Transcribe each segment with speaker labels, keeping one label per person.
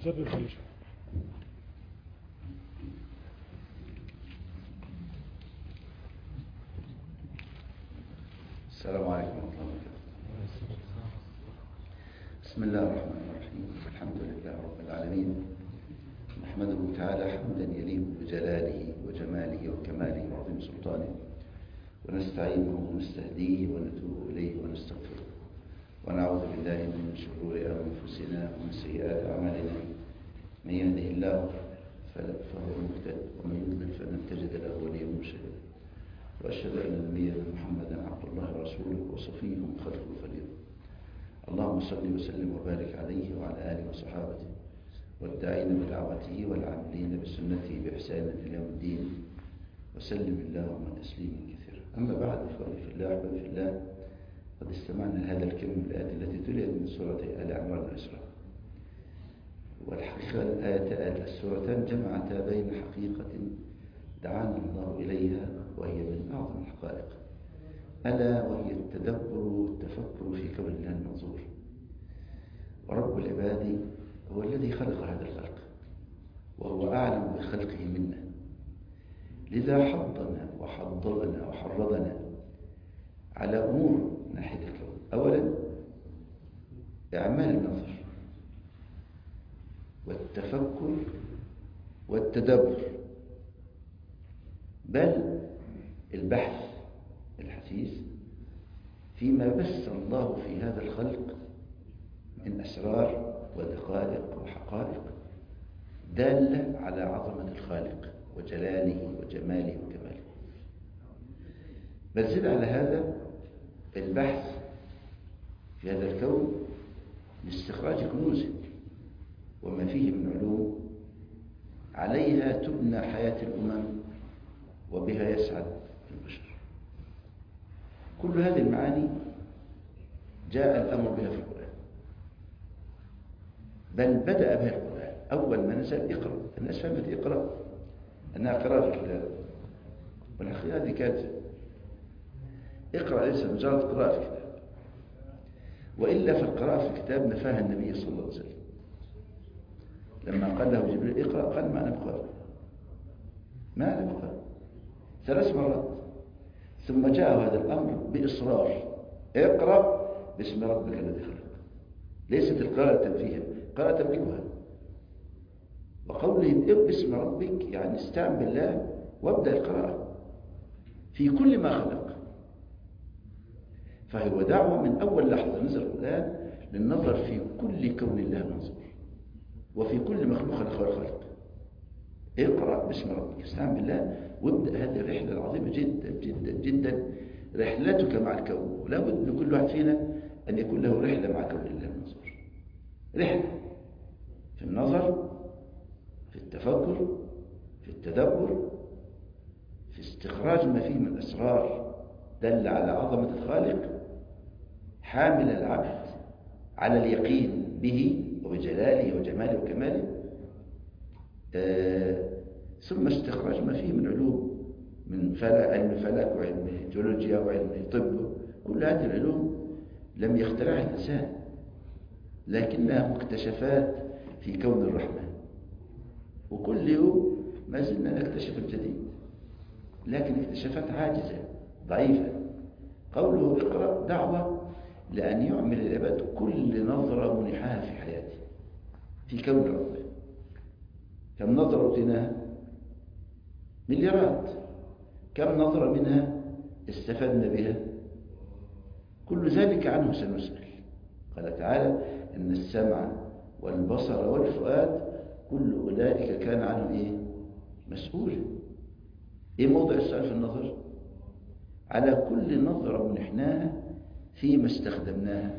Speaker 1: سر الخليج
Speaker 2: السلام عليكم ورحمة الله وبركاته بسم الله الرحمن الرحيم الحمد لله رب العالمين نحمده تعالى حمدا يليق بجلاله وجماله وكماله وعظيم سلطانه ونستعينه ونستهديه ونتوب إليه ونستغفره ونعوذ بالله من شرور أنفسنا ومن سيئات أعمالنا من يهده الله فلا- فهو مهتد ومن يضلل فلن تجد له وليا مرشدا وأشهد أن نبينا محمدا عبد الله ورسوله وصفيه من خلقه وخليله اللهم صل وسلم وبارك عليه وعلى آله وصحابته والداعين بدعوته والعاملين بسنته بإحسان إلى يوم الدين وسلم اللهم تسليما كثيرا أما بعد إخواني في الله أحبابي في الله قد استمعنا لهذا الكم من الآيات التي تليت من سورة آل عمران الإسراء والحقيقة الآية السورتان جمعتا بين حقيقة دعانا الله إليها وهي من أعظم الحقائق ألا وهي التدبر والتفكر في كون الله المنظور ورب العباد هو الذي خلق هذا الخلق وهو أعلم بخلقه منا لذا حضنا وحضرنا وحرضنا على أمور من ناحية الكون أولا إعمال النظر والتفكر والتدبر بل البحث الحثيث فيما بث الله في هذا الخلق من أسرار ودقائق وحقائق دالة على عظمة الخالق وجلاله وجماله وكماله بل زد على هذا البحث في هذا الكون لاستخراج كنوزه وما فيه من علوم عليها تبنى حياة الأمم وبها يسعد البشر كل هذه المعاني جاء الأمر بها في القرآن بل بدأ بها القرآن أول ما نزل اقرأ الناس فهمت اقرأ أنها قراءة الكتاب والحقيقة هذه كانت اقرأ ليس مجرد قراءة الكتاب وإلا في القراءة في الكتاب نفاها النبي صلى الله عليه وسلم لما قال له جبريل اقرأ قال ما أنا بقرأ ما أنا بقرأ ثلاث مرات ثم جاء هذا الأمر بإصرار اقرأ باسم ربك الذي خلق ليست القراءة تنفيها قراءة تملكها وقوله اقرأ باسم ربك يعني استعن بالله وابدأ القراءة في كل ما خلق فهو دعوة من أول لحظة نزل القرآن للنظر في كل كون الله منظور وفي كل مخلوق خلق الخلق اقرأ باسم ربك استعن بالله وابدأ هذه الرحلة العظيمة جدا جدا جدا رحلتك مع الكون ولا بد لكل واحد فينا أن يكون له رحلة مع كون الله المنظور رحلة في النظر في التفكر في التدبر في استخراج ما فيه من أسرار دل على عظمة الخالق حامل العبد على اليقين به وبجلاله وجماله وكماله آه ثم استخراج ما فيه من علوم من فلك علم فلك وعلم جيولوجيا وعلم طب كل هذه العلوم لم يخترعها الإنسان لكنها مكتشفات في كون الرحمن وكل يوم ما زلنا نكتشف الجديد لكن اكتشافات عاجزة ضعيفة قوله اقرأ دعوة لأن يعمل العباد كل نظرة منحها في حياته في كون ربه كم نظرة أوتيناها مليارات كم نظرة منها استفدنا بها كل ذلك عنه سنسأل قال تعالى إن السمع والبصر والفؤاد كل أولئك كان عنه إيه مسؤولا إيه موضع السؤال في النظر على كل نظرة منحناها فيما استخدمناها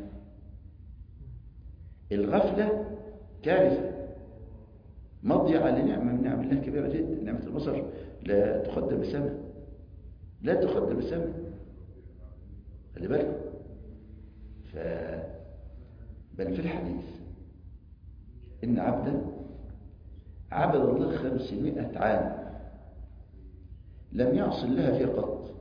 Speaker 2: الغفلة كارثة مضيعة لنعمة من نعم الله كبيرة جدا نعمة البصر لا تقدم بثمن لا تقدم بثمن خلي بالكم ف بل في الحديث إن عبدا عبد الله خمسمائة عام لم يعص الله فيها قط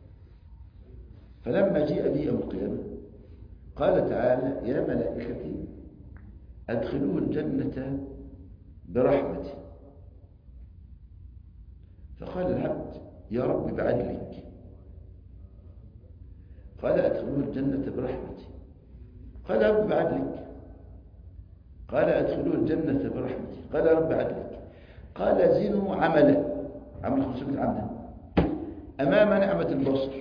Speaker 2: فلما جاء به يوم القيامة قال تعالى يا ملائكتي أدخلوه الجنة برحمتي فقال العبد يا رب بعدلك قال أدخلوا الجنة برحمتي قال يا رب بعدلك قال أدخلوا الجنة برحمتي قال يا رب عدلك قال زنوا عملا عمل 500 عملا أمام نعمة البصر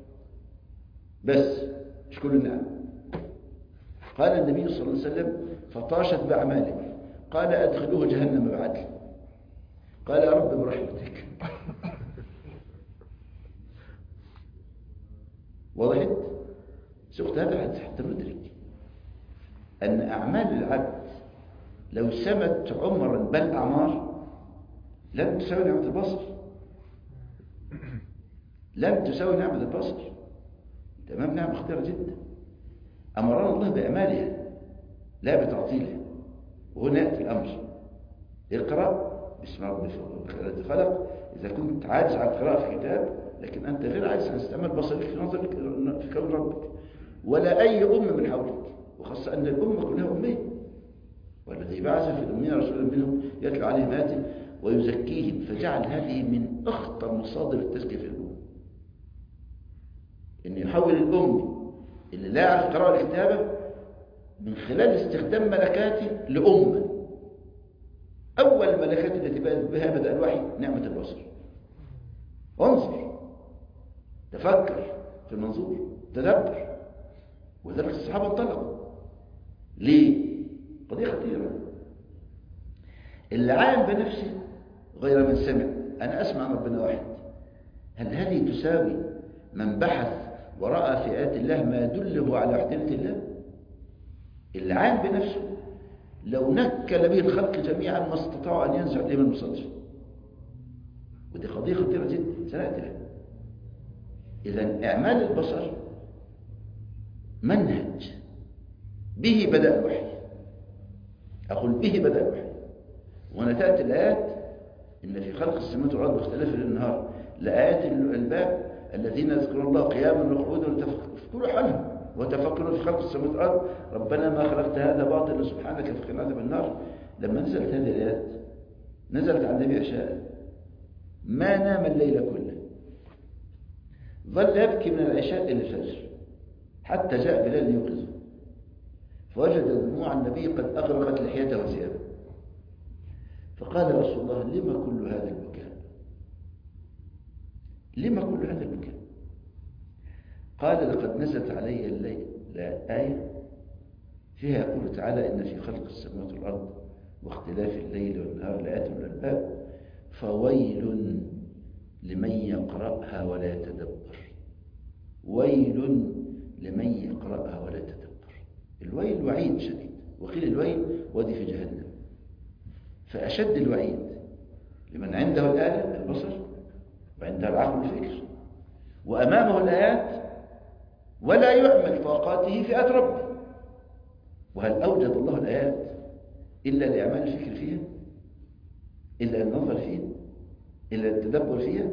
Speaker 2: بس مش كل النعم قال النبي صلى الله عليه وسلم فطاشت بأعمالك قال أدخلوه جهنم بعدل قال يا رب برحمتك وضحت سوقت هذا الحديث حتى ندرك أن أعمال العبد لو سمت عمرا بل أعمار لن تساوي نعمة البصر لن تساوي نعمة البصر تمام نعمة خطيرة جدا أمرنا الله بأعمالها لا بتعطيلها وهنا يأتي الأمر اقرأ باسم ربك الذي خلق إذا كنت عاجز عن القراءة في كتاب لكن أنت غير عاجز عن استعمال بصرك في نظرك في كون ربك ولا أي أم من حولك وخاصة أن الأمة كلها أمية والذي بعث في الأمية رسولا منهم يتلو عليهم آته ويزكيهم فجعل هذه من أخطر مصادر التزكية في الأمة أن يحول الأم اللي لا يعرف القراءة والكتابة من خلال استخدام ملكاته لأمة أول الملكات التي بها بدأ الوحي نعمة البصر انظر تفكر في المنظور تدبر وذلك الصحابة انطلقوا ليه؟ قضية خطيرة اللي عالم بنفسه غير من سمع أنا أسمع عن ربنا واحد هل هذه تساوي من بحث ورأى في آيات الله ما يدله على وحدانية الله اللي عالم بنفسه لو نكل به الخلق جميعا ما استطاعوا أن ينزعوا إليه من مصدره ودي قضية خطيرة جدا سنأتي لها إذا إعمال البصر منهج به بدأ الوحي أقول به بدأ الوحي وهنا تأتي الآيات إن في خلق السماوات والأرض واختلاف الليل والنهار لآيات الألباب الذين يذكرون الله قياما وقعودا وتفكروا حالهم وتفكروا في خلق السماوات والأرض ربنا ما خلقت هذا باطلا سبحانك فقنا عذاب النار لما نزلت هذه الآيات نزلت على النبي عشاء ما نام الليل كله ظل يبكي من العشاء إلى الفجر حتى جاء بلال ليوقظه فوجد دموع النبي قد أغرقت لحيته وثيابه فقال رسول الله لما كل هذا البكاء لما كل هذا البكاء قال لقد نزلت علي الليل لا آية فيها يقول تعالى إن في خلق السماوات والأرض واختلاف الليل والنهار لآيات الألباب فويل لمن يقرأها ولا يتدبر ويل لمن يقرأها ولا يتدبر الويل وعيد شديد وقيل الويل وادي في جهنم فأشد الوعيد لمن عنده الآلة البصر وعنده العقل الفكر وأمامه الآيات ولا يعمل طاقاته في آيات ربه وهل أوجد الله الآيات إلا لإعمال الفكر فيها إلا النظر فيها إلا التدبر فيها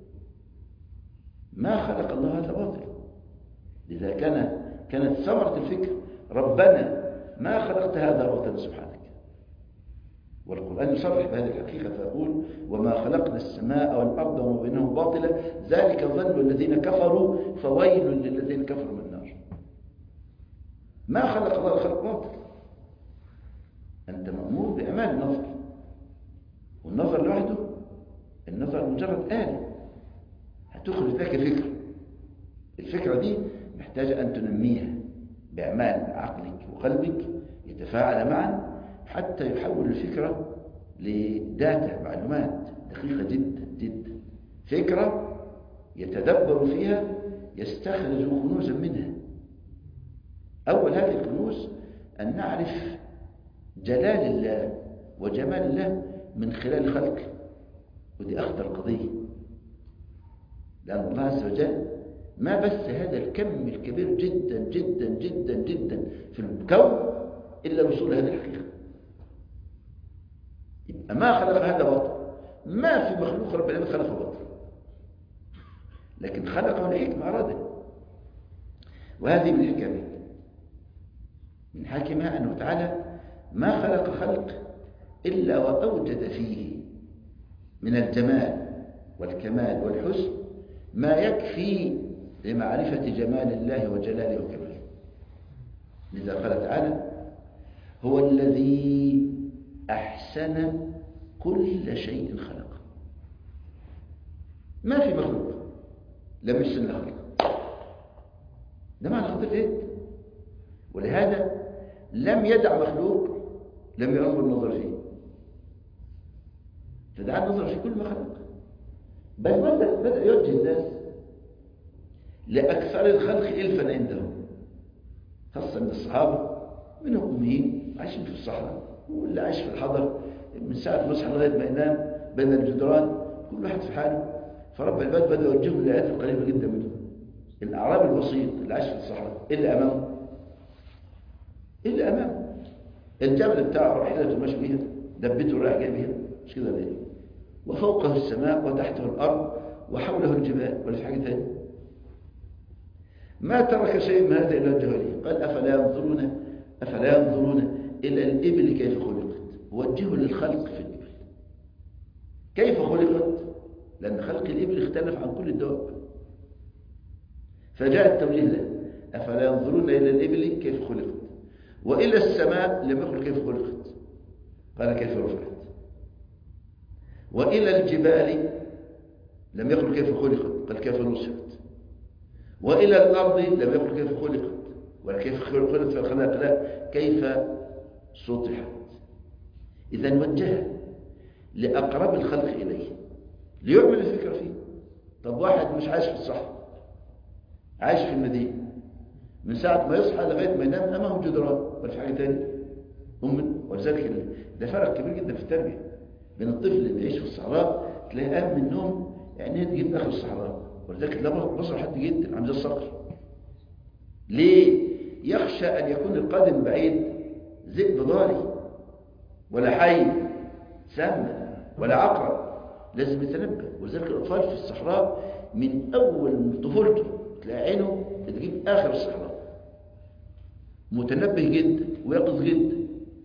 Speaker 2: ما خلق الله هذا باطل لذا كان كانت ثمرة الفكر ربنا ما خلقت هذا باطلا سبحانك والقرآن يصرح بهذه الحقيقة فيقول وما خلقنا السماء والأرض وما بينهم باطلا ذلك ظن الذين كفروا فويل للذين كفروا من النار ما خلق الله الخلق باطل أنت مأمور بإعمال النظر والنظر لوحده النظر مجرد آلة هتخرج لك فكرة الفكرة دي محتاجة أن تنميها بإعمال عقلك وقلبك يتفاعل معا حتى يحول الفكرة لداتا معلومات دقيقة جدا جدا فكرة يتدبر فيها يستخرج كنوزا منها أول هذه الكنوز أن نعرف جلال الله وجمال الله من خلال خلقه ودي أخطر قضية لأن الله عز وجل ما بس هذا الكم الكبير جدا جدا جدا جدا في الكون إلا الوصول هذه الحقيقة يبقى ما خلق هذا باطل ما في مخلوق رب العالمين خلقه باطل لكن خلقه لحكمة أراده وهذه من حكمه من حكمها أنه تعالى ما خلق خلق إلا وأوجد فيه من الجمال والكمال والحسن ما يكفي لمعرفة جمال الله وجلاله وكماله لذا قال تعالى هو الذي أحسن كل شيء خلقه ما في مخلوق لم يحسن خلقه ده معنى خطير جدا ولهذا لم يدع مخلوق لم يأمر النظر فيه فدعا النظر في كل ما خلق بل بدأ, بدأ يوجه الناس لأكثر الخلق إلفا عندهم خاصة من الصحابة منهم أميين عايشين في الصحراء واللي عايش في الحضر من ساعة ما يصحى لغاية ما ينام بين الجدران كل واحد في حاله فرب العباد بدأ يوجههم للآيات القريبة جدا منهم الأعراب البسيط اللي عايش في الصحراء إيه اللي أمامه؟ إيه اللي أمامه؟ الجبل بتاعه رحلته ماشي بيها دبته رايح جاي بيها مش كده ليه؟ وفوقه السماء وتحته الأرض وحوله الجبال ولا في حاجة ثانيه ما ترك شيء من هذا إلا وجهه قال أفلا ينظرون أفلا ينظرون إلى الإبل كيف خلقت وجهوا للخلق في الإبل كيف خلقت لأن خلق الإبل اختلف عن كل الدواب فجاء التوجيه له أفلا ينظرون إلى الإبل كيف خلقت وإلى السماء لم يقل كيف خلقت قال كيف رفعت وإلى الجبال لم يقل كيف خلقت قال كيف نصبت وإلى الأرض لم يقل كيف خلقت ولا كيف خلقت في الخلاق لا كيف سطحت إذا وجه لأقرب الخلق إليه ليعمل الفكرة فيه طب واحد مش عايش في الصحراء عايش في المدينة من ساعة ما يصحى لغاية ما ينام أمامه جدران ولا في حاجة تانية أم ولذلك ده فرق كبير جدا في التربية بين الطفل اللي بيعيش في الصحراء تلاقيه قام من النوم يعني تجيب آخر الصحراء ولذلك لا بصر حد جدا عامل زي الصقر ليه؟ يخشى أن يكون القادم بعيد ذئب ضاري ولا حي سامة ولا عقرب لازم يتنبه ولذلك الأطفال في الصحراء من أول طفولته تلاقي عينه تجيب آخر الصحراء متنبه جدا ويقظ جدا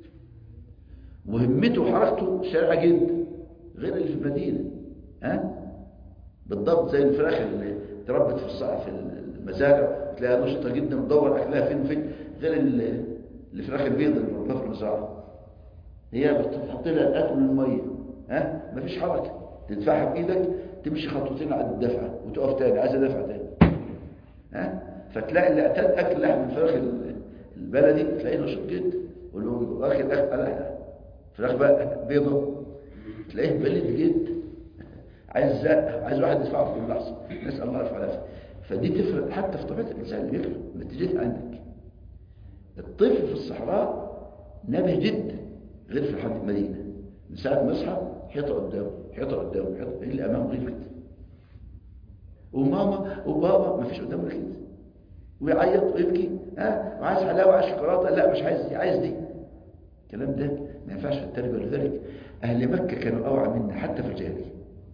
Speaker 2: وهمته وحركته سريعة جدا غير اللي في المدينة ها بالضبط زي الفراخ اللي تربت في الصحراء في المزارع تلاقيها نشطة جدا وتدور أكلها فين وفين غير الفراخ البيضاء اللي مربوطة في المزارع هي بتحط لها الأكل والمية ها مفيش حركة تدفعها بإيدك تمشي خطوتين على الدفعة وتقف تاني عايزة دفعة تاني ها فتلاقي اللي اعتاد أكل لحم الفراخ البلدي تلاقيه نشط جدا ولو واخد أكل فراخ بقى بيضة تلاقيه بلد جدا عايز عايز واحد يدفعه في كل لحظة نسأل الله العافية والعافية فدي تفرق حتى في طبيعة الإنسان اللي بيفرق نتيجتها عندك الطفل في الصحراء نبه جدا غير في حد المدينة من ساعة ما يصحى حيطة قدامه حيطة قدامه حيطة ايه اللي أمامه غير كده وماما وبابا ما فيش قدامه كده ويعيط ويبكي ها وعايز حلاوة وعايز شوكولاتة لا مش عايز دي عايز دي الكلام ده ما ينفعش في التربية لذلك أهل مكة كانوا أوعى منا حتى في الجاهلية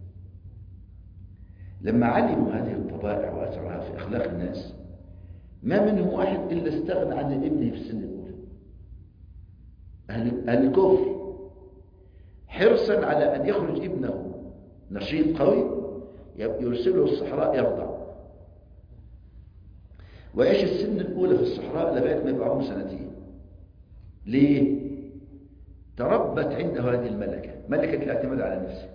Speaker 2: لما علموا هذه الطبائع وأثرها في أخلاق الناس ما منهم واحد إلا استغنى عن ابنه في السن الأولى أهل, أهل الكفر حرصا على أن يخرج ابنه نشيط قوي يرسله الصحراء يرضع ويعيش السن الأولى في الصحراء لغاية ما يبقى عمره سنتين ليه؟ تربت عنده هذه الملكة ملكة الاعتماد على نفسه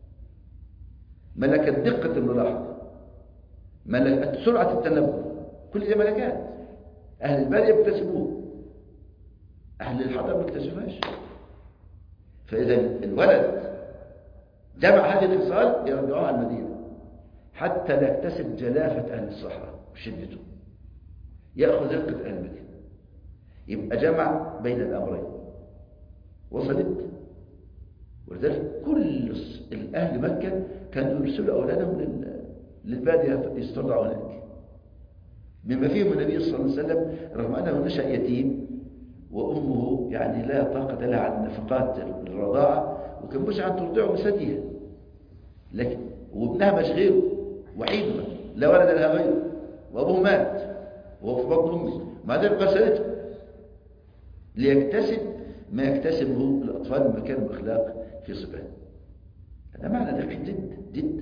Speaker 2: ملكة دقة الملاحظة ملكة سرعة التنبه كل دي ملكات أهل البادية بيكتسبوه أهل الحضر ما بيكتسبوهاش فإذا الولد جمع هذه الخصال يرجعوها على المدينة حتى لا يكتسب جلافة أهل الصحراء وشدته يأخذ رقة أهل المدينة يبقى جمع بين الأمرين وصلت ولذلك كل الأهل مكة كانوا يرسلوا أولادهم للبادية يسترضعوا هناك بما فيهم النبي صلى الله عليه وسلم رغم أنه نشأ يتيم وأمه يعني لا طاقة لها عن نفقات الرضاعة وكان مش عن ترضعه بثديها لكن وابنها مش غيره وحيد لا ولد لها غيره وأبوه مات وهو في بطن أمه مع ذلك غسلته ليكتسب ما يكتسبه الأطفال من مكان الأخلاق في صفات هذا معنى دقيق جدا جدا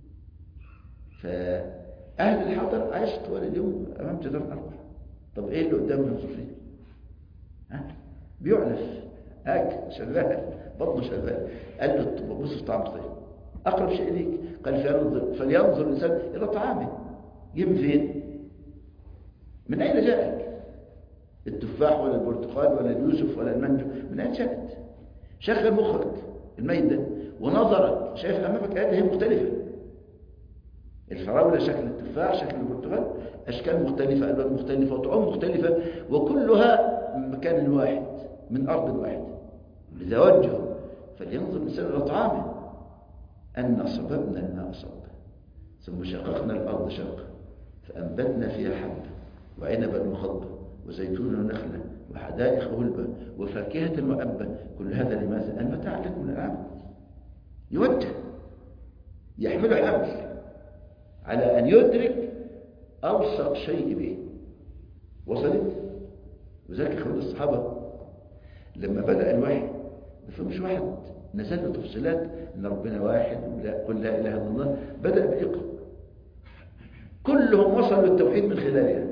Speaker 2: فأهل الحضر عشت طوال اليوم أمام جدار أربع طب إيه اللي قدامه ينظر فيه؟ ها؟ بيعلف أكل شغال بطنه شغال قال له بص في طعم طيب أقرب شيء ليك قال فلينظر, فلينظر الإنسان إلى طعامه جيب فين؟ من أين جاءك؟ التفاح ولا البرتقال ولا اليوسف ولا المانجو من أين جاءت؟ شغل مخك الميت ده ونظرك شايف أمامك آيات هي مختلفة الفراولة شكل التفاح شكل البرتقال أشكال مختلفة ألوان مختلفة وطعوم مختلفة وكلها من مكان واحد من أرض واحد لتوجه فلينظر الإنسان إلى طعامه أن صببنا الماء صبا ثم شققنا الأرض شقا فأنبتنا فيها حبا وعنبا وخضبا وزيتونا ونخلا وحدائق غلبا وفاكهة وأبا كل هذا لماذا؟ المتاع لكم من العام يوجه يحمل حمل على أن يدرك أوثق شيء به وصلت وذلك أخوان الصحابة لما بدأ الوحي ما فهمش واحد نزل له تفصيلات ان ربنا واحد ولا قل لا اله الا الله بدا باقرا كلهم وصلوا للتوحيد من خلالها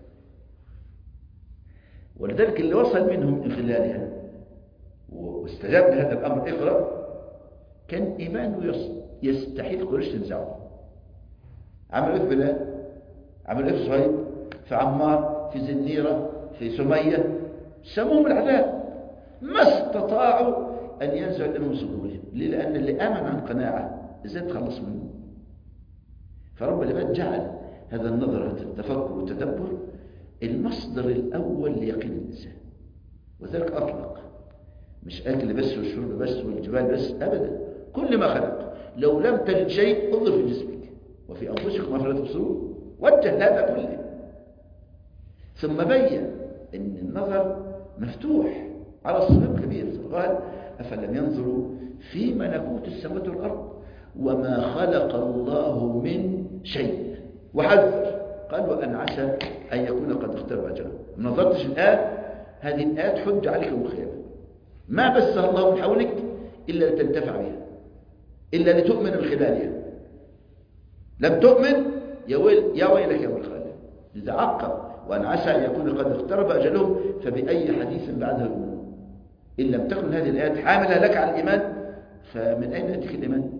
Speaker 2: ولذلك اللي وصل منهم من خلالها واستجاب لهذا الامر اقرا كان ايمانه يستحيل قريش تنزعه عملوا ايه في بلال عملوا ايه في صهيب في عمار في زنيره في سميه سموهم العذاب ما استطاعوا أن ينزع منهم صدورهم ليه؟ لأن اللي آمن عن قناعة إزاي تخلص منه فرب العباد جعل هذا النظر هذا التفكر والتدبر المصدر الأول ليقين الإنسان وذلك أطلق مش أكل بس والشرب بس والجبال بس أبدا كل ما خلق لو لم تجد شيء انظر في جسمك وفي أنفسكم أفلا تبصرون وجه هذا كله ثم بين أن النظر مفتوح على الصفات كبير قال أفلم ينظروا في ملكوت السماوات والأرض وما خلق الله من شيء وحذر قال وأن عسى أن يكون قد اخترب أجله ما نظرتش الآن هذه الآيات حج عليك وخير ما بثها الله من حولك إلا لتنتفع بها إلا لتؤمن من خلالها لم تؤمن يا ويل يا ويلك يا والخالد إذا عقب وأن عسى أن يكون قد اقترب أجلهم فبأي حديث بعدها يؤمنون إن لم تكن هذه الآيات حاملة لك على الإيمان فمن أين يأتيك الإيمان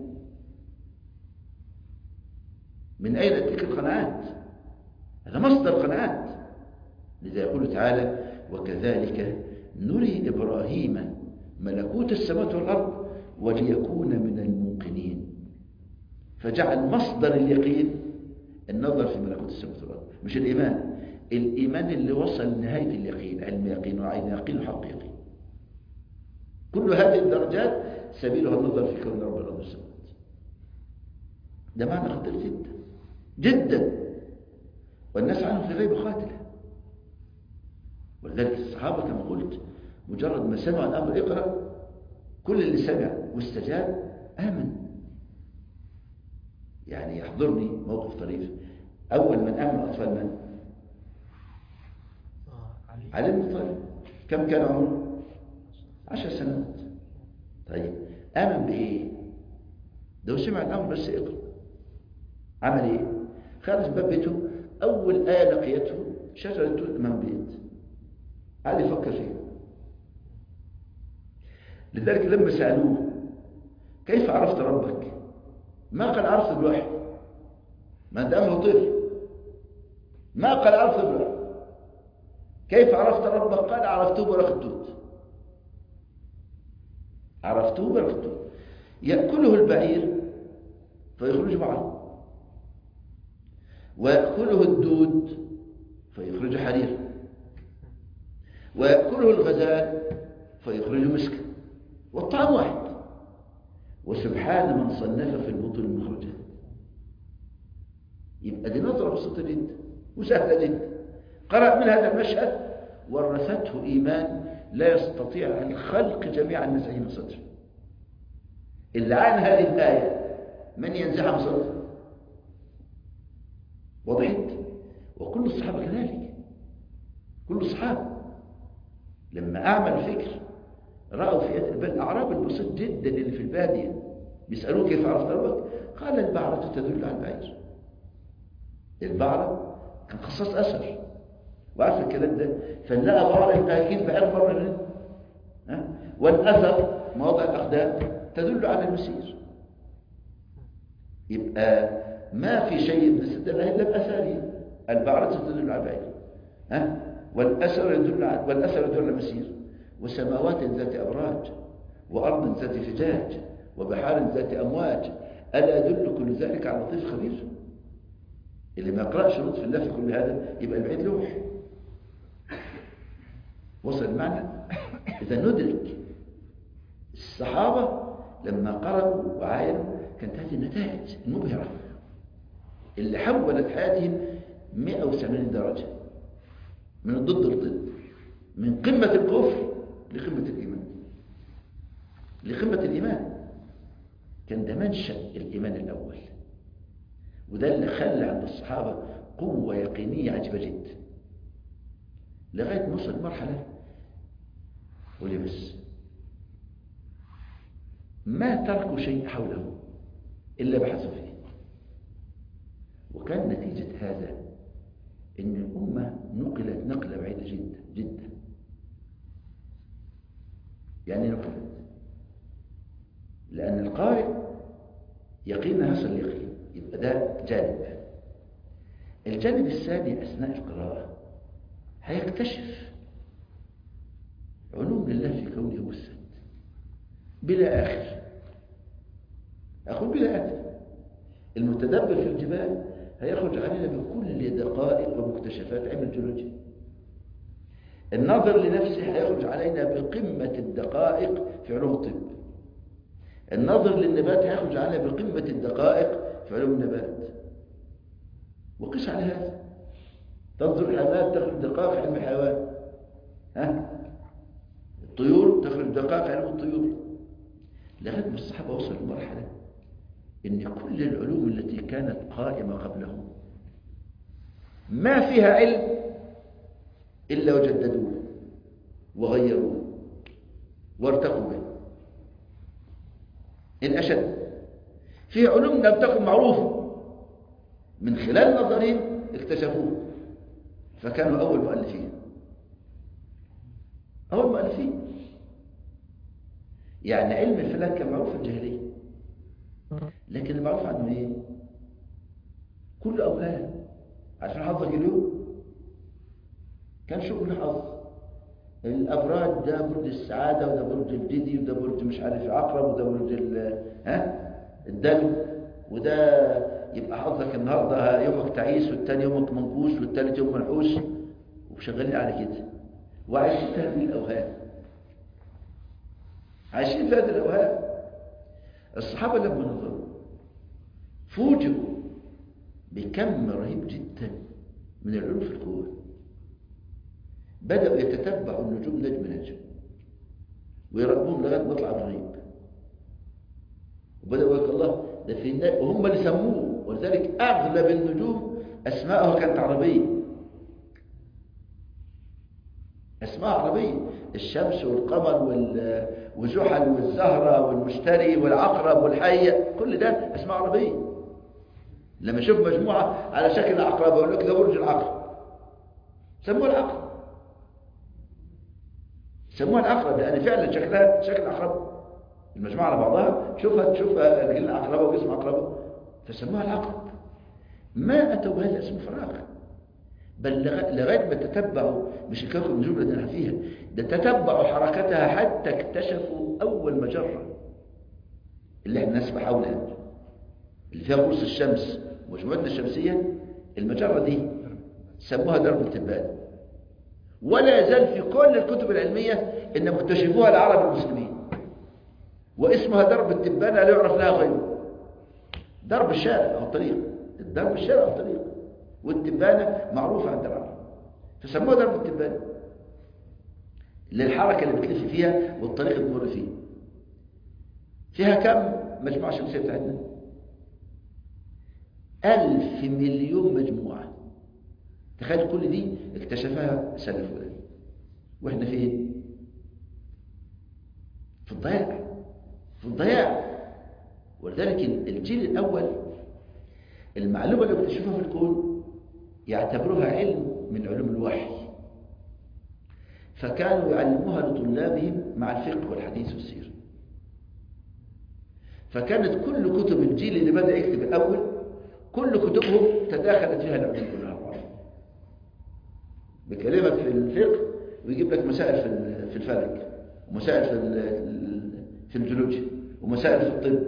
Speaker 2: من أين يأتيك القناعات هذا مصدر قناعات لذا يقول تعالى وكذلك نري إبراهيم ملكوت السماوات والأرض وليكون من الموقنين فجعل مصدر اليقين النظر في ملكوت السماوات والأرض مش الإيمان الإيمان اللي وصل لنهاية اليقين علم يقين وعين يقين وحق يقين كل هذه الدرجات سبيلها النظر في كون رب الأرض والسماوات ده معنى خطير جدا جدا والناس عنه في غيب قاتلة ولذلك الصحابة كما قلت مجرد ما سمع الأمر اقرأ كل اللي سمع واستجاب آمن يعني يحضرني موقف طريف أول من آمن أطفال من؟ علي بن طالب كم كان عمره؟ عشر سنوات طيب آمن بإيه؟ ده سمع الأمر بس اقرأ عمل إيه؟ خرج باب بيته أول آية لقيته شجرة توت أمام بيت قعد يفكر فيها لذلك لما سألوه كيف عرفت ربك؟ ما قال عرفت بالوحي ما دام هو طفل ما قال عرفت بالوحي كيف عرفت ربك؟ قال عرفته برق التوت عرفته برق التوت يأكله البعير فيخرج معه ويأكله الدود فيخرج حرير ويأكله الغزال فيخرج مسكا والطعام واحد وسبحان من صنف في البطن مخرجا يبقى دي نظرة بسيطة جدا وسهلة جدا قرأ من هذا المشهد ورثته إيمان لا يستطيع الخلق جميعا نزعه من صدره اللي عن هذه الآية من ينزعها من صدره وضحت وكل الصحابة كذلك كل الصحابة لما أعمل فكر رأوا في بالأعراب البسيط جدا اللي في البادية بيسألوه كيف عرفت ربك قال البعرة تدل على البعير البعرة كان خصص أثر وعارف الكلام ده فنلاقى بعرة يبقى أكيد بعير مرة منه ها والأثر مواضع الأقدام تدل على المسير يبقى ما في شيء يستدل إلا بأثاره البعرة تدل على البعير ها والأثر يدل على والأثر يدل على المسير وسماوات ذات أبراج وأرض ذات فجاج وبحار ذات أمواج ألا يدل كل ذلك على لطيف خبير اللي ما يقرأش لطف الله في كل هذا يبقى البعيد لوح وصل المعنى إذا ندرك الصحابة لما قرأوا وعاينوا كانت هذه النتائج المبهرة اللي حولت حياتهم 180 درجة من الضد للضد من قمة الكفر لقمة الإيمان لقمة الإيمان كان ده منشأ الإيمان الأول وده اللي خلى عند الصحابة قوة يقينية عجيبة جدا لغاية ما وصل مرحلة قولي بس ما تركوا شيء حوله إلا بحثوا فيه وكان نتيجة هذا إن الأمة نقلت نقلة بعيدة جدا جدا يعني نقلت لأن القارئ يقين يصل اليقين يبقى ده جانب الجانب الثاني أثناء القراءة هيكتشف علوم لله في كونه وسط بلا آخر أقول بلا آخر المتدبر في الجبال هيخرج علينا بكل دقائق ومكتشفات علم الجيولوجيا الناظر لنفسه هيخرج علينا بقمة الدقائق في علوم الطب الناظر للنبات هيخرج علينا بقمة الدقائق في علوم النبات وقس على هذا تنظر الحيوانات تخرج دقائق علم الحيوان ها الطيور تخرج دقائق علم الطيور لغايه ما الصحابه وصلوا لمرحله ان كل العلوم التي كانت قائمه قبلهم ما فيها علم الا وجددوه وغيروه وارتقوا به الاشد في علوم لم تكن معروفه من خلال نظرهم اكتشفوه فكانوا اول مؤلفين اول مؤلفين يعني علم الفلك كان معروف في الجاهليه لكن المعروف عنه ايه كل اولاد عشان حظك اليوم كان شغل حظ الابراج ده برج السعاده وده برج الجدي وده برج مش عارف عقرب وده برج ها الدلو وده يبقى حظك النهارده يومك تعيس والتاني يومك منكوش والتالت يوم منحوش وشغالين على كده وعايشين في هذه الاوهام عايشين في هذه الاوهام الصحابه لما نظروا فوجئوا بكم رهيب جدا من العلوم في الكون بدأوا يتتبعوا النجوم نجم نجم ويراقبوهم لغايه ما يطلع الرهيب وبدأوا يقول الله ده في النجم وهم اللي سموه ولذلك أغلب النجوم أسماءها كانت عربية أسماء عربية الشمس والقمر وزحل والزهرة والمشتري والعقرب والحية كل ده أسماء عربية لما أشوف مجموعة على شكل العقرب أقول لك ده برج العقرب سموه العقرب سموها العقرب لأن فعلا شكلها شكل عقرب المجموعة على بعضها شوفها تشوفها رجل عقربة وجسم عقربة فسموها العقرب ما أتوا بهذا الاسم فراغ بل لغاية ما تتبعوا مش الكوكب النجوم اللي نحن فيها ده تتبعوا حركتها حتى اكتشفوا أول مجرة اللي احنا نسبح حولها اللي فيها قرص الشمس ومجموعتنا الشمسية المجرة دي سموها درب التبان ولا يزال في كل الكتب العلمية إن مكتشفوها العرب المسلمين واسمها درب التبان لا يعرف لها غيره درب الشارع أو الطريق الدرب الشارع أو الطريق والتبانة معروفة عند العرب فسموها درب التبانة للحركة اللي بتلف فيها والطريق اللي بتمر فيه فيها كم مجموعة شمسية بتاعتنا ألف مليون مجموعة تخيل كل دي اكتشفها سنة فلان واحنا فين في الضياع في الضياع ولذلك الجيل الأول المعلومة اللي بتشوفها في الكون يعتبروها علم من علوم الوحي فكانوا يعلموها لطلابهم مع الفقه والحديث والسير فكانت كل كتب الجيل اللي بدأ يكتب الأول كل كتبهم تداخلت فيها العلوم كلها بكلمة في الفقه ويجيب لك مسائل في الفلك ومسائل في في الجيولوجيا ومسائل في الطب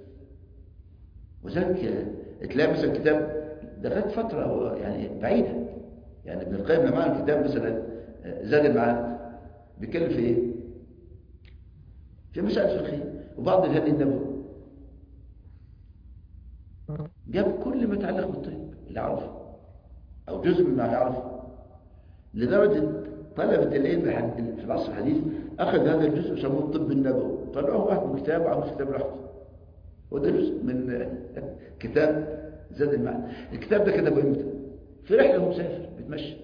Speaker 2: وذلك تلاقي مثلا كتاب ده خد فترة يعني بعيدة يعني ابن القيم لما عمل كتاب مثلا زاد المعاد بيتكلم في ايه؟ في مسائل فقهية وبعض الهدي النبوي جاب كل ما يتعلق بالطب اللي عرفه او جزء مما يعرفه لدرجة طلبة العلم في العصر الحديث أخذ هذا الجزء وسموه الطب النبوي طلعوه واحد من كتاب وعمل كتاب لوحده وده جزء من كتاب زاد المعنى الكتاب ده كتبه امتى؟ في رحلة وهو مسافر بيتمشى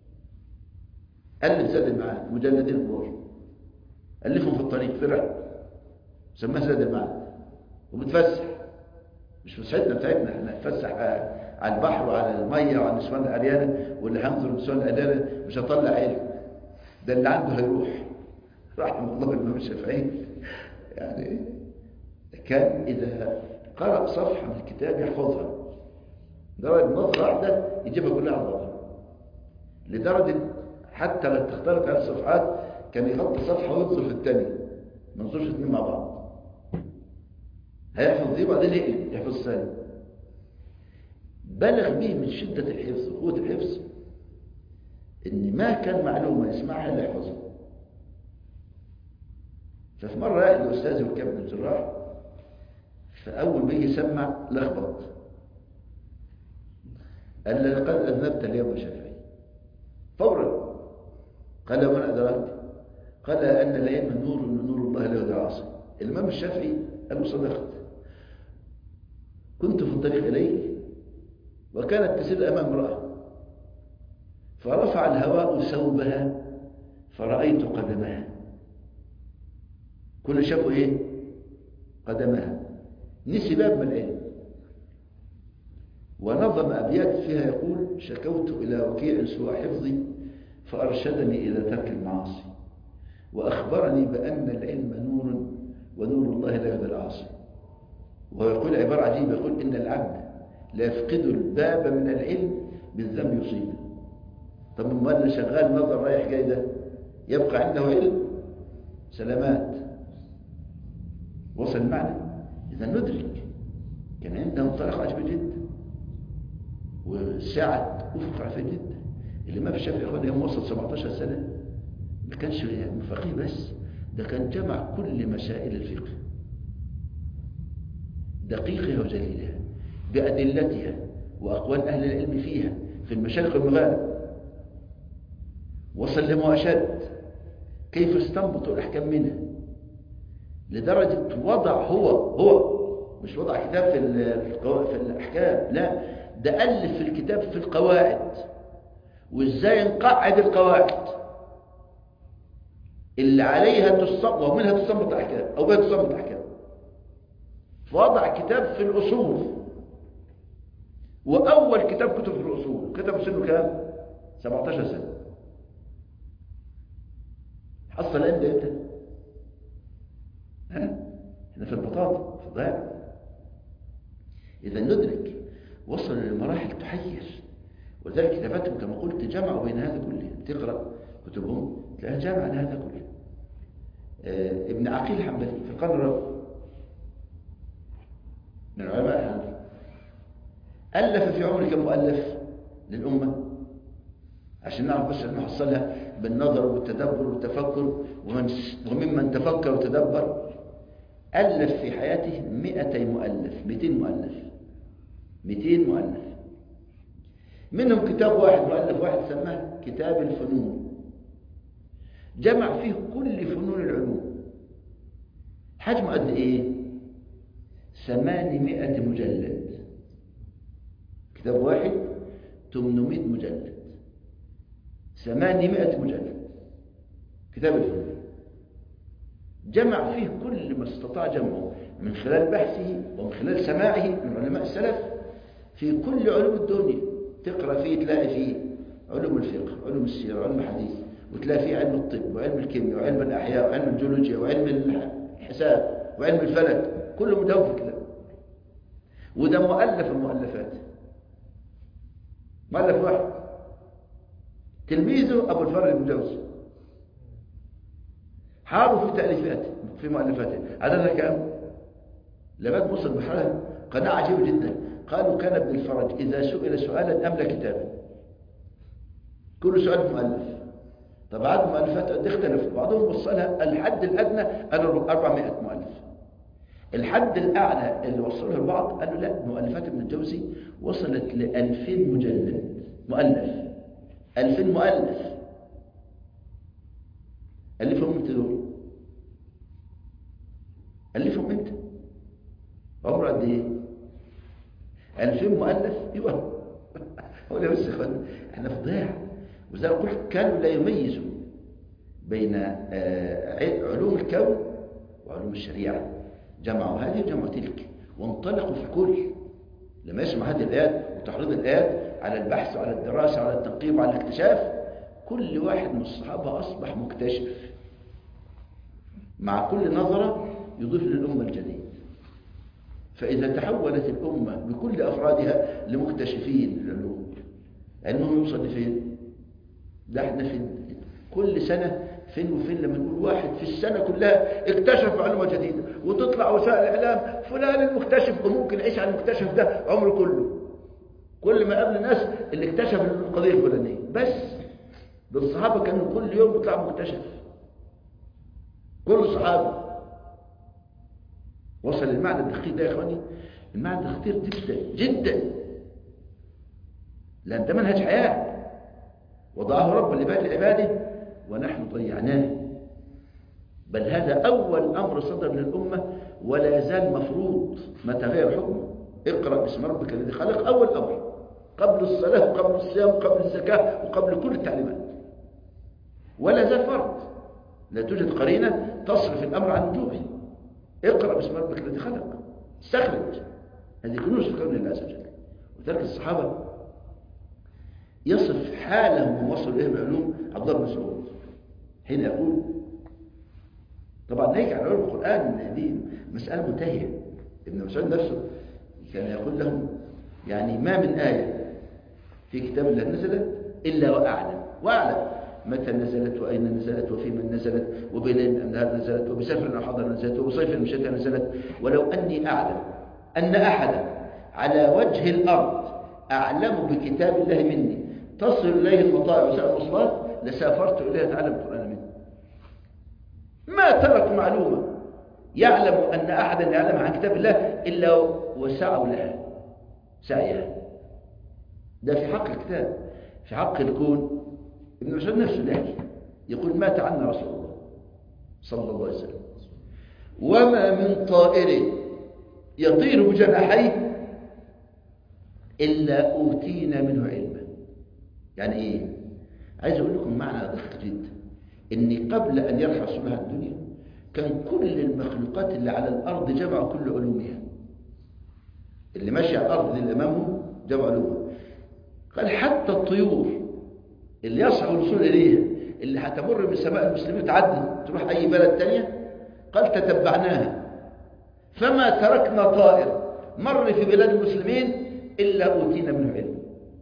Speaker 2: ألف زاد المعاد مجلدين كبار ألفهم في الطريق في رحلة سماه زاد المعاد وبتفسح مش فسحتنا بتاعتنا احنا نتفسح على البحر وعلى المية وعلى النسوان العريانة واللي هينظر النسوان العريانة مش هطلع علم ده اللي عنده هيروح رحمه الله الإمام الشافعي يعني كان إذا قرأ صفحة من الكتاب يحفظها درجة نظرة واحدة يجيبها كلها على بعضها لدرجة حتى لو تختلط على الصفحات كان يغطي صفحة وينظر في الثانية ما ينظرش اثنين مع بعض هيحفظ دي وبعدين يقلب يحفظ الثاني بلغ به من شدة الحفظ وقوة الحفظ ان ما كان معلومة يسمعها الا يحفظها ففي مرة راح الأستاذ والكابتن الجراح فأول ما يجي يسمع لخبط قال لي لقد أذنبت اليوم شافعي فورا قال ومن أدراك قال أن العلم نور من نور الله لا يدعى عاصي الإمام الشافعي قال له صدقت كنت في الطريق إليه وكانت تسير أمام امرأة فرفع الهواء ثوبها فرأيت قدمها كل شافوا إيه قدمها نسي باب من العلم ونظم أبيات فيها يقول شكوت إلى وكيع سوى حفظي فأرشدني إلى ترك المعاصي وأخبرني بأن العلم نور ونور الله لا يهدى العاصي وهو يقول عبارة عجيبة يقول إن العبد لا يفقد الباب من العلم بالذنب يصيبه طب ما اللي شغال نظر رايح جاي ده يبقى عنده علم سلامات وصل المعنى إذا ندرك كان عنده منطلق عجيب جدا وسعة أفق عفيف جدا اللي ما في الشافعي ياخد يوم وصل 17 سنة ما كانش فقيه بس ده كان جمع كل مسائل الفقه دقيقها وجليلها بأدلتها وأقوال أهل العلم فيها في المشارق والمغارب وصل لما أشد كيف استنبط الأحكام منها لدرجة وضع هو هو مش وضع كتاب في في الأحكام لا ده ألف في الكتاب في القواعد وإزاي نقعد القواعد اللي عليها تصنبط ومنها تستنبط أحكام أو بها تستنبط أحكام فوضع كتاب في الأصول وأول كتاب كتب في الأصول كتب سنه كام؟ 17 سنة حصل امتى امتى؟ ها؟ احنا في البطاطا في الضياع إذا ندرك وصل لمراحل تحير ولذلك كتاباتهم كما قلت جمعوا بين هذا كله تقرأ كتبهم تلاقيها جامعة هذا كله آه ابن عقيل الحنبلي في القرن الرابع من علماء الحنبلي ألف في عمره كم مؤلف للأمة عشان نعرف بس نحصلها بالنظر والتدبر والتفكر ومن وممن تفكر وتدبر ألف في حياته 200 مؤلف 200 مؤلف 200 مؤلف منهم كتاب واحد مؤلف واحد سماه كتاب الفنون جمع فيه كل فنون العلوم حجمه قد ايه 800 مجلد كتاب واحد 800 مجلد 800 مجلد كتاب الفنون جمع فيه كل ما استطاع جمعه من خلال بحثه ومن خلال سماعه من علماء السلف في كل علوم الدنيا تقرأ فيه تلاقي فيه علوم الفقه علوم السيرة وعلم الحديث وتلاقي فيه علم الطب وعلم الكيمياء وعلم الأحياء وعلم الجيولوجيا وعلم الحساب وعلم الفلك كله مدون في كتاب وده مؤلف المؤلفات مؤلف واحد تلميذه أبو الفرج المجوزي حاروا في تأليفاته في مؤلفاته عددها كام؟ لغاية وصل بحالها قناعة عجيبة جدا قالوا كان ابن الفرج إذا سئل سؤالا أملى كتابا كل سؤال مؤلف طب عدد مؤلفات قد اختلف بعضهم وصلها الحد الأدنى قالوا 400 مؤلف الحد الأعلى اللي وصلها البعض قالوا لا مؤلفات ابن الجوزي وصلت ل 2000 مجلد مؤلف 2000 مؤلف ألفهم امتى دول ألفهم امتى عمره قد ايه 2000 مؤلف ايوه هو ده بس يا اخوان احنا في ضياع وزي ما قلت كانوا لا يميزوا بين علوم الكون وعلوم الشريعه جمعوا هذه وجمعوا تلك وانطلقوا في كل لما يسمع هذه الايات وتحريض الايات على البحث وعلى الدراسه وعلى التنقيب وعلى الاكتشاف كل واحد من الصحابه اصبح مكتشف مع كل نظره يضيف للامه الجديد فإذا تحولت الأمة بكل أفرادها لمكتشفين للعلوم علمهم يوصل لفين؟ ده احنا في كل سنة فين وفين لما نقول واحد في السنة كلها اكتشف معلومة جديدة وتطلع وسائل الإعلام فلان المكتشف وممكن يعيش على المكتشف ده عمره كله كل ما قابل الناس اللي اكتشف القضية الفلانية بس ده الصحابة كانوا كل يوم بيطلعوا مكتشف كل الصحابة وصل المعنى الدقيق ده يا اخواني المعنى خطير جدا جدا لان ده منهج حياه وضعه رب العباد لعباده ونحن ضيعناه بل هذا اول امر صدر للامه ولا يزال مفروض ما تغير حكمه اقرا باسم ربك الذي خلق اول امر قبل الصلاه وقبل الصيام وقبل الزكاه وقبل كل التعليمات ولا زال فرض لا توجد قرينه تصرف الامر عن وجوبه اقرأ باسم ربك الذي خلق استخرج هذه كنوز في كون الله عز وجل وذلك الصحابة يصف حالهم ووصل إليه العلوم عبد الله بن مسعود حين يقول طبعا ناهيك عن علوم القرآن دي مسألة منتهية ابن مسعود نفسه كان يقول لهم يعني ما من آية في كتاب الله نزلت إلا وأعلم وأعلم متى نزلت وأين نزلت وفي من نزلت وبين الأنهار نزلت وبسفر حضر نزلت وبصيف مشتى نزلت ولو أني أعلم أن أحدا على وجه الأرض أعلم بكتاب الله مني تصل إليه المطاع وسائل المواصلات لسافرت إليه أتعلم القرآن منه ما ترك معلومة يعلم أن أحدا يعلم عن كتاب الله إلا وسعوا لها سعيها ده في حق الكتاب في حق الكون ابن مسعود نفسه اللي يحكي يقول مات عنا رسول الله صلى الله عليه وسلم وما من طائر يطير بجناحيه إلا أوتينا منه علما يعني إيه عايز أقول لكم معنى دقيق جدا إن قبل أن يرحل صلها الدنيا كان كل المخلوقات اللي على الأرض جمعوا كل علومها اللي ماشي على الأرض اللي أمامه جمعوا علومها قال حتى الطيور اللي يصعب الوصول إليها اللي هتمر من سماء المسلمين تعدي تروح أي بلد تانية قال تتبعناها فما تركنا طائر مر في بلاد المسلمين إلا أوتينا منه علم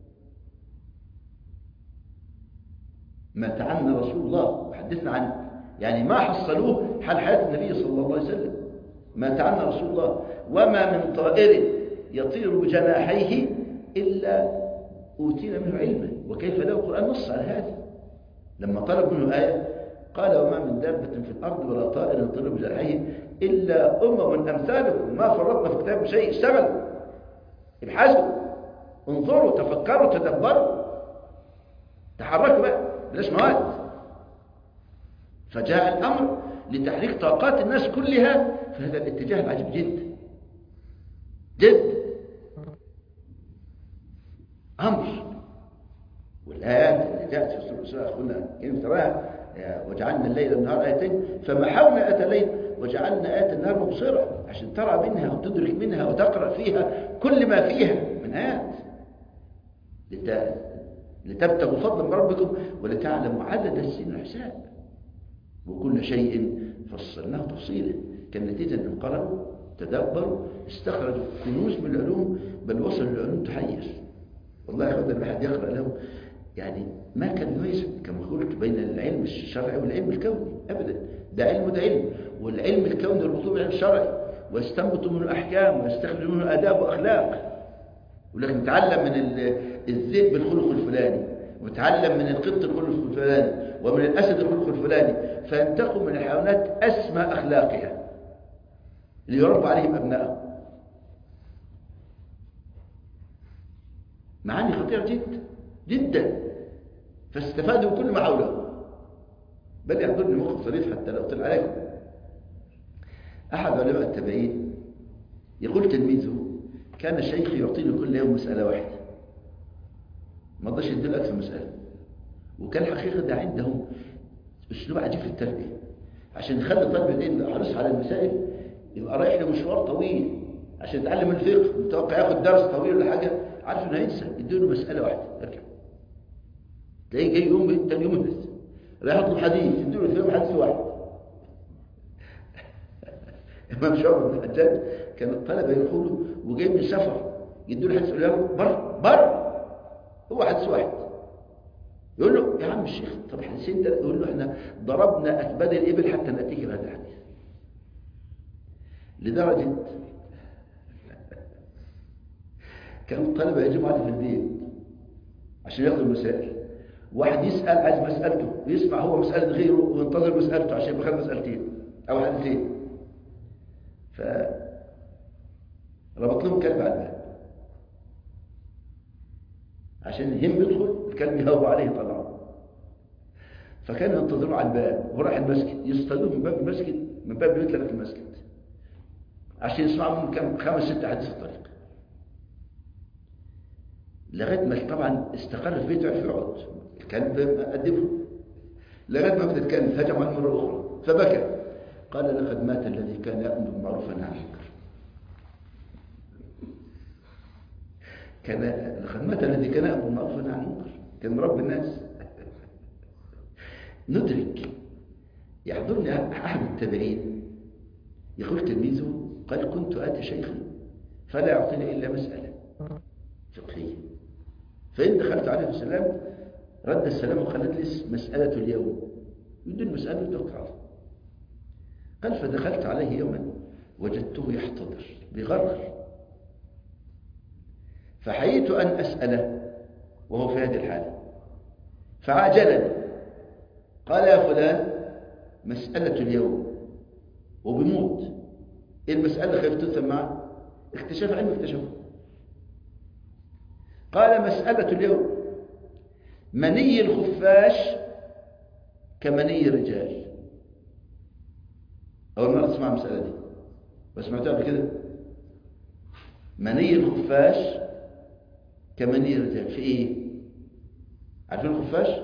Speaker 2: ما تعنا رسول الله وحدثنا عنه يعني ما حصلوه حال حياة النبي صلى الله عليه وسلم ما تعنا رسول الله وما من طائر يطير بجناحيه إلا أوتينا منه علما وكيف له القرآن نص على هذا لما طلب منه آية قال وما من دابة في الأرض ولا طائر يطير بجناحيه إلا أمم أمثالكم ما فرطنا في كتاب شيء اشتغلوا ابحثوا انظروا تفكروا تدبروا تحركوا بقى بلاش مواد فجاء الأمر لتحريك طاقات الناس كلها في هذا الاتجاه العجيب جدا جدا أمر والآيات اللي جاءت في سورة الإسراء أخونا كيف تراها وجعلنا الليل والنهار آيتين فمحونا آية الليل وجعلنا آية النهار مبصرة عشان ترى منها وتدرك منها وتقرأ فيها كل ما فيها من آيات لت... لتبتغوا فضلا من ربكم ولتعلموا عدد السنين والحساب وكل شيء فصلناه تفصيلا كان نتيجة أنهم قرأوا تدبروا استخرجوا كنوز من العلوم بل وصلوا للعلوم تحير والله يا أخوان الواحد يقرأ له يعني ما كان يميز كما قلت بين العلم الشرعي والعلم الكوني أبدا ده علم وده علم والعلم الكوني يربطوه بالعلم الشرعي ويستنبط منه أحكام ويستخرج منه آداب وأخلاق ولكن نتعلم من الذئب الخلق الفلاني وتعلم من القط الخلق الفلاني ومن الأسد الخلق الفلاني فينتقوا من الحيوانات أسمى أخلاقها ليربى عليهم أبنائهم معاني خطيرة جدا جدا فاستفادوا كل ما حوله بل يحضرني موقف طريف حتى لو طلع عليكم أحد علماء التابعين يقول تلميذه كان الشيخ يعطيني كل يوم مسألة واحدة ما رضاش يديله أكثر مسألة وكان حقيقة ده عندهم أسلوب عجيب في التربية عشان يخلي طالب العلم حريص على المسائل يبقى رايح لمشوار طويل عشان يتعلم الفقه متوقع ياخد درس طويل ولا حاجة عارف انه هينسى يديله مسألة واحدة ارجع تلاقيه جاي يوم تاني يوم ينسى رايح يطلب حديث يديله في يوم حديث واحد امام شعبة بن الحجاج كان الطلبة يقولوا وجاي من سفر يدوا له حديث يقول له بر بر هو حديث واحد يقول له يا عم الشيخ طب حديثين ده يقول له احنا ضربنا اكباد الابل حتى ناتيك بهذا الحديث لدرجه كان الطلبه يجمعوا عليه في البيت عشان ياخدوا المسائل واحد يسال عايز مسالته ويسمع هو مساله غيره وينتظر مسالته عشان يبقى خد مسالتين او حديثين ف ربط لهم كلب على الباب عشان يهم يدخل الكلب يهوى عليه طلعه فكانوا ينتظروا على الباب وراح المسجد يصطادوه من باب المسجد من باب بيت لغايه المسجد عشان يسمعوا منهم كم خمس ست احاديث في الطريق لغايه ما طبعا استقر في بيته عرف يقعد الكلب أدبه لغايه ما بدأ الكلب هجم عليه مره اخرى فبكى قال لقد مات الذي كان يأمر بالمعروف ونهى عن المنكر كان لقد مات الذي كان يأمر بالمعروف ونهى عن المنكر كان رب الناس ندرك يحضرني أحد التابعين يقول تلميذه قال كنت آتي شيخي فلا يعطيني إلا مسألة فقهية فإن دخلت عليه السلام رد السلام وقال اجلس مسألة اليوم يدي المسألة وتوقع عليه قال فدخلت عليه يوما وجدته يحتضر بغرر فحييت أن أسأله وهو في هذه الحالة فعجلني قال يا فلان مسألة اليوم وبموت إيه المسألة خيف تثم معه اكتشاف علم اكتشفه قال مسألة اليوم مني الخفاش كمني الرجال أول مرة تسمع المسألة دي وسمعتها قبل كده مني الخفاش كمني الرجال في ايه عارفين الخفاش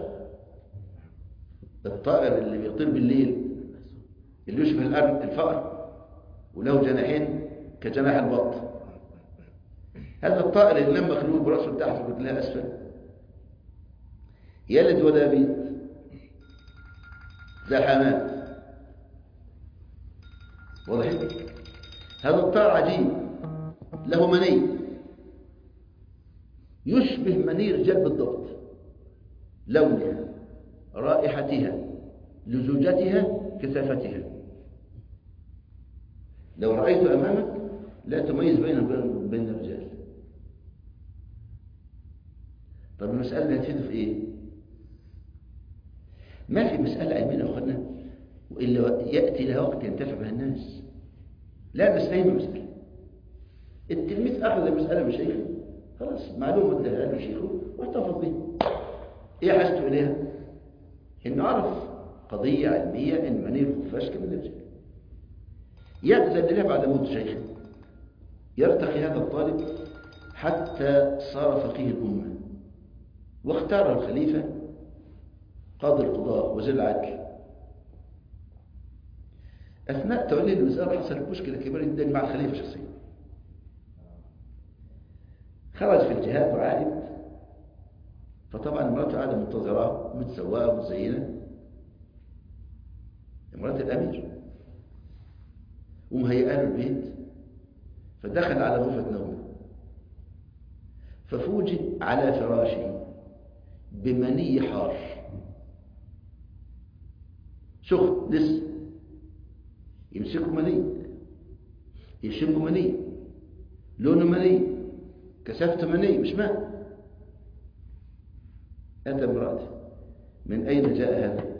Speaker 2: الطائر اللي بيطير بالليل اللي يشبه الأرض الفأر وله جناحين كجناح البط هذا الطائر اللي لما مخلوق براسه تحت ورجلها اسفل يلد ولا يبيض زي الحمام واضح هذا الطائر عجيب له مني يشبه مني الرجال بالضبط لونها رائحتها لزوجتها كثافتها لو رأيت أمامك لا تميز بين بين الرجال طب المسألة دي هتفيد في إيه؟ ما في مسألة علمية يا أخوانا وإلا يأتي لها وقت ينتفع بها الناس لا نستهم المسألة التلميذ أخذ المسألة من شيخه خلاص معلومة ادها له شيخه واحتفظ بها إيه حست إليها؟ إنه عرف قضية علمية إن منير الخفاش كمن الرجال يأذن له بعد موت شيخه يرتقي هذا الطالب حتى صار فقيه الأمة واختار الخليفة قاضي القضاء وزير العدل أثناء تولي الوزارة حصلت مشكلة كبيرة جدا مع الخليفة شخصيا خرج في الجهاد وعائد فطبعا مراته قاعدة منتظرة متسوقة ومزينة مرات الأمير ومهيئة له البيت فدخل على غرفة نومه ففوجئ على فراشه بمني حار سخن لسه يمسكوا مني يشموا مني لونه مني كثافته مني مش ماء أتى امرأتي من أين جاء هذا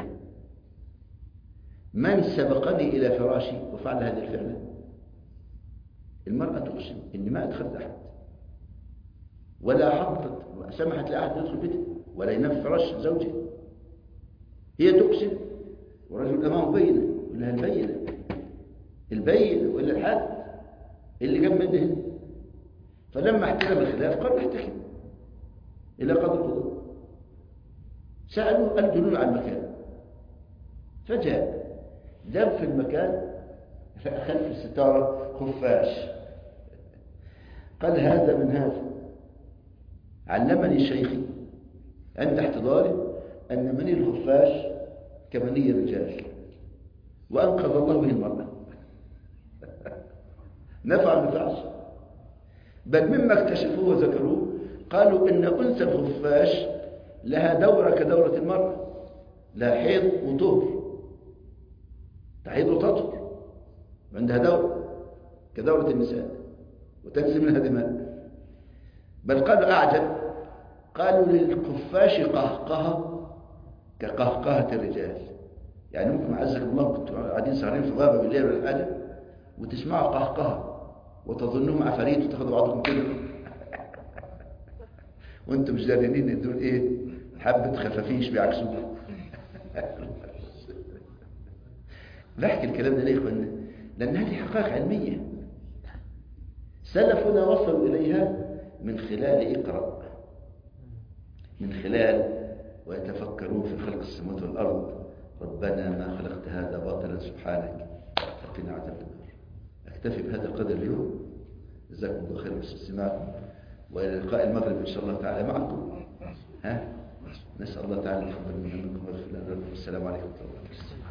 Speaker 2: من سبقني إلى فراشي وفعل هذه الفعلة المرأة تقسم إني ما أدخلت أحد ولا حطت سمحت لأحد يدخل بيتها ولا ينام في فراش زوجها هي تقسم ورجل أمامه بينة يقول لها البينة البينة ولا الحد اللي جنب منه فلما احتكم الخلاف قال نحتكم إلى قدر القضاء سألوا قال دلونا على المكان فجاء جاب في المكان خلف الستارة خفاش قال هذا من هذا علمني شيخي عند احتضاره أن مني الخفاش كمني الرجال وأنقذ الله به المرأة نفع نفعش بل مما اكتشفوه وذكروه قالوا إن أنثى الخفاش لها دورة كدورة المرأة لا حيض وطهر تحيض وتطهر عندها دورة كدورة النساء وتنزل منها دماء بل قالوا أعجب قالوا للخفاش قهقهة كقهقهة الرجال يعني ممكن عزك الله كنتوا قاعدين سهرين في غابة بالليل ولا حاجة وتسمعوا قهقهة وتظنهم عفاريت وتاخدوا بعضكم كده وانتم مش دارينين ان دول ايه حبة خفافيش بيعكسوكم بحكي الكلام ده ليه يا اخوانا لان هذه حقائق علمية سلفنا وصلوا اليها من خلال اقرأ من خلال ويتفكرون في خلق السماوات والارض ربنا ما خلقت هذا باطلا سبحانك فقنا عذاب النار اكتفي بهذا القدر اليوم جزاكم الله خير باستماعكم والى لقاء المغرب ان شاء الله تعالى معكم ها نسال الله تعالى ان يتقبل منا منكم ويغفر لنا ولكم السلام عليكم ورحمه الله وبركاته